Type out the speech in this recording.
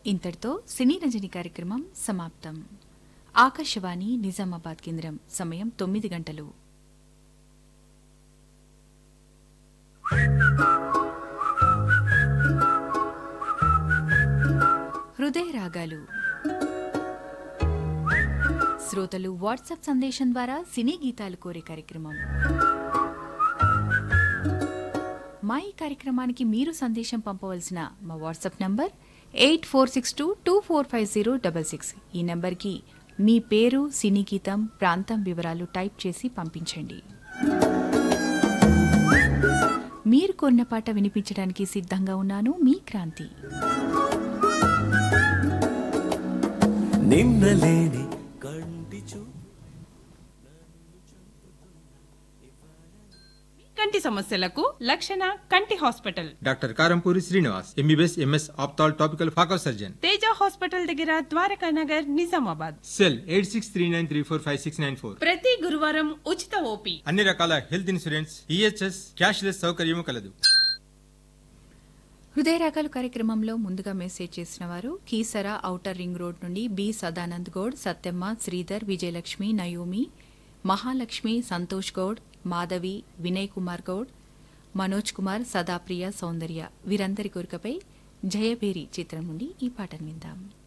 ఇంతటితో సినీ రంజని కార్యక్రమం సమాప్తం ఆకాశవాణి నిజామాబాద్ కేంద్రం సమయం తొమ్మిది గంటలు హృదయ రాగాలు శ్రోతలు వాట్సాప్ సందేశం ద్వారా సినీ గీతాలు కోరే కార్యక్రమం మా ఈ కార్యక్రమానికి మీరు సందేశం పంపవలసిన మా WhatsApp number eight four six two two four five zero double six ఈ నంబర్కి మీ పేరు సినీ గీతం ప్రాంతం వివరాలు టైప్ చేసి పంపించండి మీరు కొన్న పాట వినిపించడానికి సిద్ధంగా ఉన్నాను మీ క్రాంతి నిన్నలేని కంటి చూ కంటి సమస్యలకు లక్షణ కంటి hospital doctor Karampuri Srinivas MBBS MS ophthal topical phaco surgeon Teja hospital దగ్గర Dwaraka Nagar Nizamabad cell eight six three nine three four five six nine four ప్రతి గురువారం ఉచిత ఓపీ అన్ని రకాల హెల్త్ ఇన్సూరెన్స్ ఈహెచ్ఎస్ క్యాష్లెస్ సౌకర్యము కలదు హృదయ రాగాలు కార్యక్రమంలో ముందుగా మెసేజ్ చేసిన వారు కీసరా ఔటర్ రింగ్ రోడ్ నుండి బి సదానంద్ గౌడ్ సత్యమ్మ శ్రీధర్ విజయలక్ష్మి నయోమి మహాలక్ష్మి సంతోష్ గౌడ్ మాధవి వినయ్ కుమార్ గౌడ్ మనోజ్ కుమార్ సదాప్రియ సౌందర్య వీరందరి కోరికపై జయభేరి చిత్రం నుండి ఈ పాటను విందాం